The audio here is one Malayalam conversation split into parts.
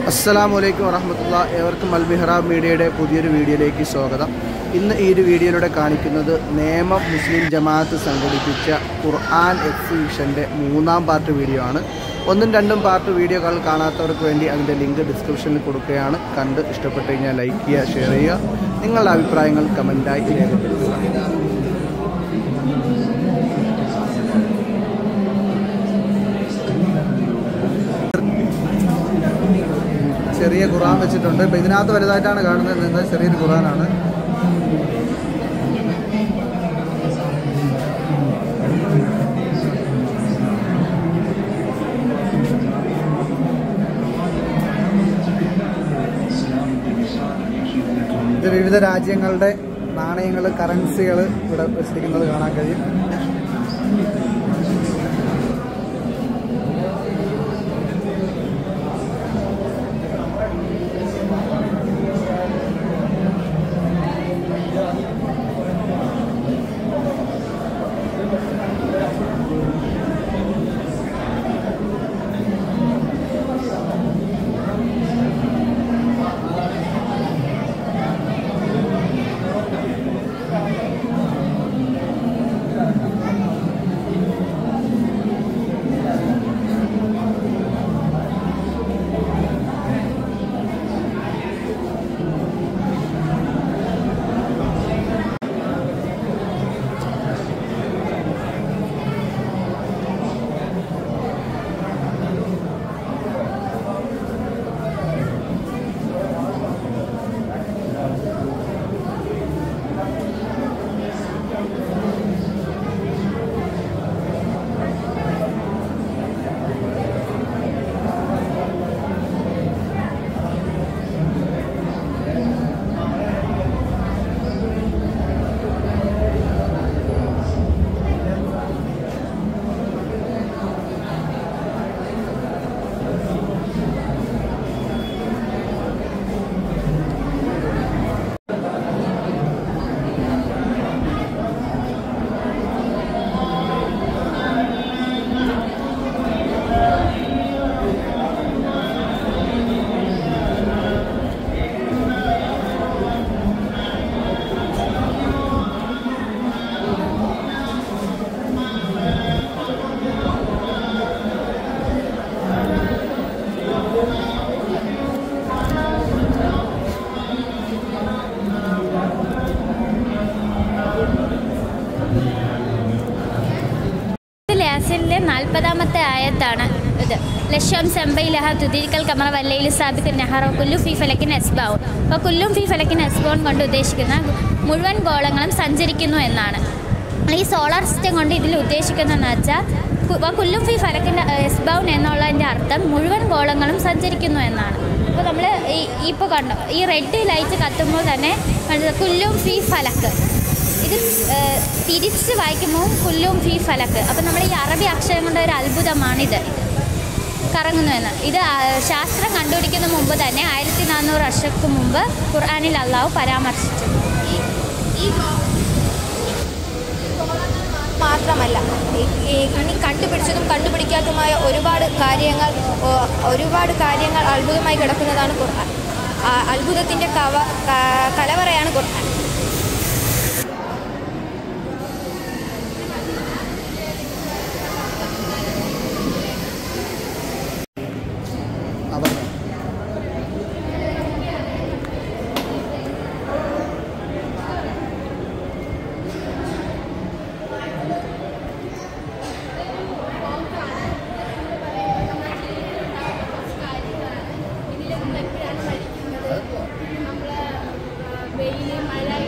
അസ്സലാമു അലൈക്കും വറഹമത്തുള്ള ഏവർക്കും അൽ മിഹ്റാബ് മീഡിയയുടെ പുതിയൊരു വീഡിയോയിലേക്ക് സ്വാഗതം ഇന്ന് ഈ ഒരു വീഡിയോയിലൂടെ കാണിക്കുന്നത് നേമം മുസ്ലിം ജമാഅത്ത് സംഘടിപ്പിച്ച ഖുർആൻ എക്സിബിഷൻ്റെ മൂന്നാം പാർട്ട് വീഡിയോ ആണ് ഒന്നും രണ്ടും പാർട്ട് വീഡിയോകൾ കാണാത്തവർക്ക് വേണ്ടി അതിൻ്റെ ലിങ്ക് ഡിസ്ക്രിപ്ഷനിൽ കൊടുക്കുകയാണ് കണ്ട് ഇഷ്ടപ്പെട്ട് കഴിഞ്ഞാൽ ലൈക്ക് ചെയ്യുക ഷെയർ ചെയ്യുക നിങ്ങളുടെ അഭിപ്രായങ്ങൾ കമൻറ്റായി രേഖപ്പെടുത്തുക ചെറിയ ഖുറാൻ വെച്ചിട്ടുണ്ട് ഇപ്പം ഇതിനകത്ത് വലുതായിട്ടാണ് കാണുന്നത് എന്താ ചെറിയൊരു ഖുറാനാണ് ഇത് വിവിധ രാജ്യങ്ങളുടെ നാണയങ്ങൾ കറൻസികൾ ഇവിടെ വെച്ചിരിക്കുന്നത് കാണാൻ കഴിയും യാസിനിലെ നാൽപ്പതാമത്തെ ആയത്താണ് ഇത് ലക്ഷം സെമ്പയിലഹ തുതിരിക്കൽ കമറ വല്ലയിൽ സ്ഥാപിക്കൽ നെഹറോ കുല്ലു ഫി ഫലക്കിൻ എസ്ബാവും അപ്പോൾ കുല്ലും ഫി ഫലക്കിൻ എസ്ബോൺ കൊണ്ട് ഉദ്ദേശിക്കുന്ന മുഴുവൻ ഗോളങ്ങളും സഞ്ചരിക്കുന്നു എന്നാണ് ഈ സോളാർ സിസ്റ്റം കൊണ്ട് ഇതിൽ ഉദ്ദേശിക്കുന്നതെന്ന് വെച്ചാൽ കു- അപ്പോൾ കുല്ലും ഫി ഫലക്കിൻ എസ്ബൗൺ എന്നുള്ളതിൻ്റെ അർത്ഥം മുഴുവൻ ഗോളങ്ങളും സഞ്ചരിക്കുന്നു എന്നാണ് അപ്പോൾ നമ്മൾ ഈ ഇപ്പോൾ കണ്ടോ ഈ റെഡ് ലൈറ്റ് കത്തുമ്പോൾ തന്നെ കണ്ടത് കുല്ലും ഫി ഫലക്ക് ഇത് ഏഹ്, തിരിച്ച് വായിക്കുമ്പോൾ കുല്ലും ഫി ഫലക്ക് അപ്പം നമ്മൾ ഈ അറബി അക്ഷരം കൊണ്ട് ഒരു അത്ഭുതമാണിത് കറങ്ങുന്നു എന്ന് ഇത് ആ, ശാസ്ത്രം കണ്ടുപിടിക്കുന്ന മുമ്പ് തന്നെ ആയിരത്തി നാനൂറ് വർഷങ്ങൾക്ക് മുമ്പ് ഖുർആാനിൽ അള്ളാഹു പരാമർശിച്ചു മാത്രമല്ല ഈ- ഈ ഇനി കണ്ടുപിടിച്ചതും കണ്ടുപിടിക്കാത്തതുമായ ഒരുപാട് കാര്യങ്ങൾ ഓ, ഒരുപാട് കാര്യങ്ങൾ അത്ഭുതമായി കിടക്കുന്നതാണ് ഖുർആൻ ആ അത്ഭുതത്തിൻ്റെ കവ ക- കലവറയാണ് ഖുർആൻ അവർ വെയിൽ മഴ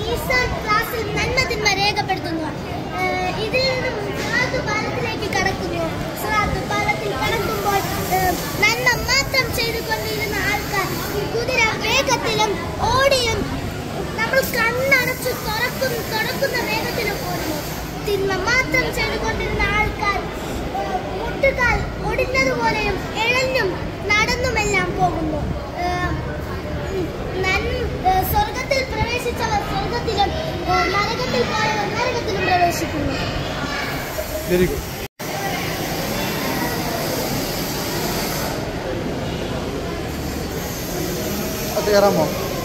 ഈസാൻ ക്ലാസ്സിൽ നന്മതിന്മ രേഖപ്പെടുത്തുന്നു ഏഹ് ഇതിൽ നിന്നും സിറാത്ത് പാലത്തിലേക്ക് കടക്കുന്നു സിറാത്ത് പാലത്തിൽ കടക്കുമ്പോൾ ഏഹ് നന്മ മാത്രം ചെയ്തുകൊണ്ടിരുന്ന ആൾക്കാർ കുതിര വേഗത്തിലും ഓടിയും നമ്മൾ കണ്ണടച്ചു തുറക്കും തുറക്കുന്ന വേഗത്തിലും ഓടുന്നു തിന്മ മാത്രം ചെയ്തുകൊണ്ടിരുന്ന ആൾക്കാർ ഏഹ് മുട്ടുകാൽ ഒടിഞ്ഞതുപോലെയും ഇഴഞ്ഞും നടന്നുമെല്ലാം പോകുന്നു ഏഹ് നന്മ ഏഹ് സ്വർഗത്തിൽ പ്രവേശിച്ചവർ സ്വർഗത്തിലും ഏഹ് നരകത്തിൽ പോയവർ നരകത്തിലും പ്രവേശിക്കുന്നു വെരി ഗുഡ് അത് കയറാമോ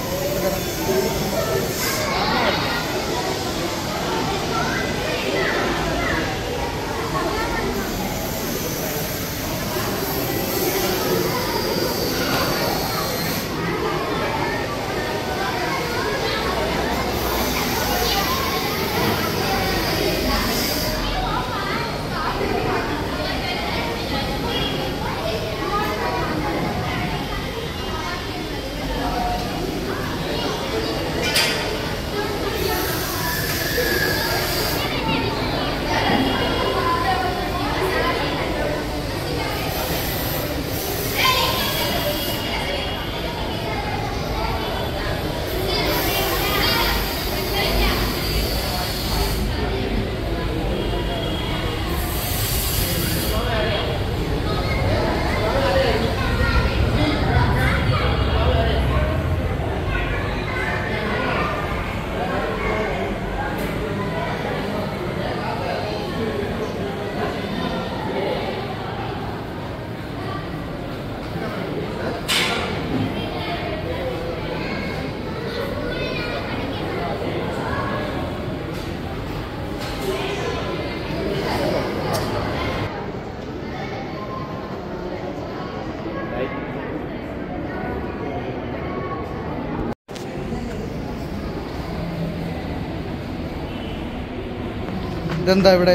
ഇതെന്താ ഇവിടെ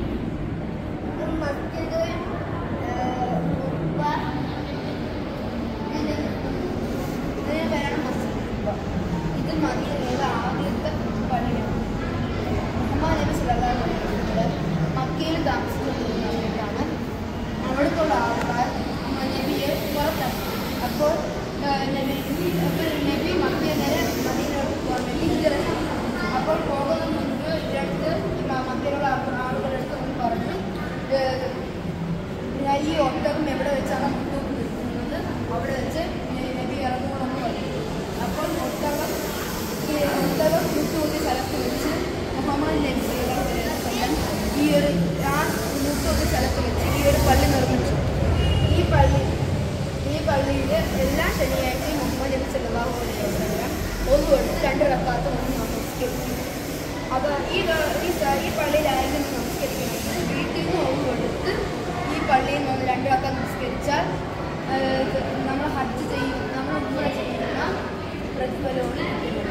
ഇത് മദീനയിലെ ആദ്യത്തെ പള്ളിയാണ് മുഹമ്മദ് നബി സല്ലല്ലാഹു അലൈഹി വസല്ലം മക്കയിൽ താമസിച്ചുകൊണ്ടിരുന്ന സമയത്താണ് അവിടുത്തുള്ള ആൾക്കാർ നബിയെ പുറത്താക്കി അപ്പോൾ ആ, നബി അപ്പോൾ നബി മക്കയിൽ നേരെ മദീനയിലോട്ട് പോകാൻ വേണ്ടി ഹിജറ ചെയ്തു. അപ്പോൾ പോകുന്ന മുൻപ് രണ്ട് മക്കയിലുള്ള ആളുകളെടുത്ത് ഒന്ന് പറഞ്ഞു ഏഹ്, ഞാൻ ഈ ഒട്ടകം എവിടെ വെച്ചാണ് മുന്നോട്ട് നിൽക്കുന്നത് അവിടെ വെച്ച് നബി ഇറങ്ങണമെന്ന് പറഞ്ഞു അപ്പോൾ ഒട്ടകം ഈ ഒട്ടകം മുട്ടുകൂട്ടി സ്ഥലത്ത് വെച്ച് മുഹമ്മദ് നബി സല്ലല്ലാഹു അലൈഹി വസല്ലം ഈ ഒരു ആ മുട്ടുകൂട്ടി സ്ഥലത്ത് വെച്ച് ഈ ഒരു പള്ളി നിർമ്മിച്ചു ഈ പള്ളി ഈ പള്ളിയിൽ എല്ലാ ശനിയാഴ്ചയും മുഹമ്മദ് നബി സല്ലല്ലാഹു അലൈഹി വസല്ലം ഒന്ന് എടുത്ത് രണ്ട് റക്കാത്ത് ഒന്ന് നമസ്കരിക്കും അപ്പോൾ ഈ ര- ഈ സ- ഈ പള്ളിയിലായിരുന്നു നമസ്കരിക്കുന്നത് വീട്ടിൽ നിന്ന് ഒന്ന് എടുത്ത് ഈ പള്ളിയിൽ നിന്ന് രണ്ട് റക്ക നമസ്കരിച്ചാൽ ഏഹ്, നമ്മൾ ഹജ്ജ് ചെയ്യും നമ്മൾ ഉമ്മ ചെയ്യുന്ന പ്രതിഫലവും കിട്ടുന്നത്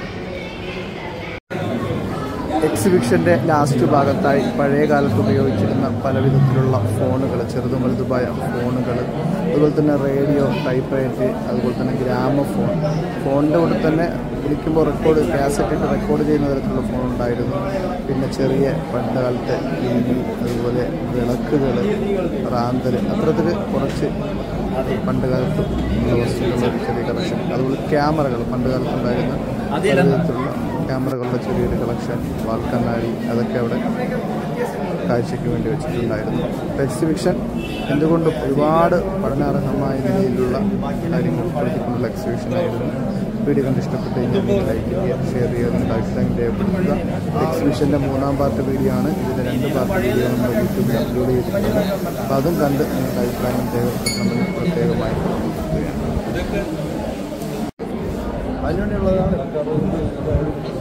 എക്സിബിഷൻ്റെ ലാസ്റ്റ് ഭാഗത്തായി പഴയ കാലത്ത് ഉപയോഗിച്ചിരുന്ന പല വിധത്തിലുള്ള ഫോണുകൾ ചെറുതും വലുതുമായ ഫോണുകൾ അതുപോലെ തന്നെ റേഡിയോ ടൈപ്പ് റൈറ്റ് അതുപോലെ തന്നെ ഗ്രാമഫോൺ ഫോണിൻ്റെ കൂടെ തന്നെ വിളിക്കുമ്പോൾ റെക്കോർഡ് കാസറ്റ് ഇട്ട് റെക്കോർഡ് ചെയ്യുന്ന തരത്തിലുള്ള ഫോൺ ഉണ്ടായിരുന്നു പിന്നെ ചെറിയ പണ്ട് കാലത്തെ ടി വി അതുപോലെ വിളക്കുകൾ റാന്തൽ അത്തരത്തിൽ കുറച്ച് പണ്ട് കാലത്ത് ഉള്ള വസ്തുക്കളുടെ ഒരു ചെറിയ കളക്ഷൻ അതുപോലെ ക്യാമറകൾ പണ്ട് കാലത്തുണ്ടായിരുന്ന പല വിധത്തിലുള്ള ക്യാമറകളുടെ ചെറിയൊരു കളക്ഷൻ വാൾ കണ്ണാടി അതൊക്കെ അവിടെ കാഴ്ചയ്ക്ക് വേണ്ടി വെച്ചിട്ടുണ്ടായിരുന്നു എക്സിബിഷൻ എന്തുകൊണ്ടും ഒരുപാട് പഠനാർഹമായ നിലയിലുള്ള കാര്യങ്ങൾ ഉൾപ്പെടുത്തിക്കൊണ്ടുള്ള എക്സിബിഷനായിരുന്നു വീഡിയോ കണ്ട് ഇഷ്ടപ്പെട്ട് കഴിഞ്ഞാൽ നിങ്ങൾ ലൈക്ക് ചെയ്യുക ഷെയർ ചെയ്യുക നിങ്ങളുടെ അഭിപ്രായം രേഖപ്പെടുത്തുക എക്സിബിഷൻ്റെ മൂന്നാം പാർട്ട് വീഡിയോ ആണ് ഇതിൻ്റെ രണ്ട് പാർട്ട് വീഡിയോ നമ്മൾ യൂട്യൂബിൽ അപ്ലോഡ് ചെയ്തിട്ടുണ്ട് അപ്പോൾ അതും കണ്ട് നിങ്ങളുടെ അഭിപ്രായം രേഖപ്പെടുത്തണമെന്ന് പ്രത്യേകമായി ഓർമ്മിപ്പിക്കുകയാണ് അതിനുവേണ്ടിയുള്ളതാണ്